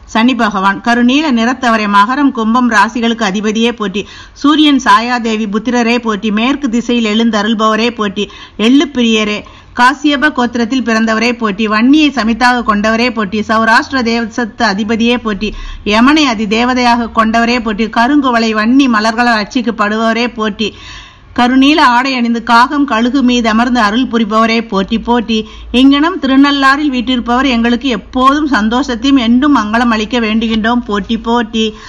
சனி பகவான் கருநீல நிறத்தவரை மகரம் கும்பம் ராசிகளுக்கு அதிபதியே போற்றி சூரியன் சாயாதேவி புத்திரரே போற்றி மேற்கு திசையில் எழுந்தருள்பவரே போற்றி எள்ளு பிரியரே காசியப கோத்திரத்தில் பிறந்தவரே போற்றி வன்னியை சமித்தாக கொண்டவரே போற்றி சௌராஷ்டிர தேசத்து அதிபதியே போற்றி யமனை அதி தேவதையாக கொண்டவரே போற்றி கருங்குவளை வன்னி மலர்களால் அர்ச்சிக்கப்படுபவரே போற்றி கருநீல ஆடை அணிந்து காகம் கழுகு மீது அமர்ந்து அருள் புரிபவரே போற்றி போற்றி இங்கனம் திருநள்ளாறில் வீட்டிருப்பவர் எங்களுக்கு எப்போதும் சந்தோஷத்தையும் என்றும் மங்களம் அளிக்க வேண்டுகின்றோம் போற்றி போற்றி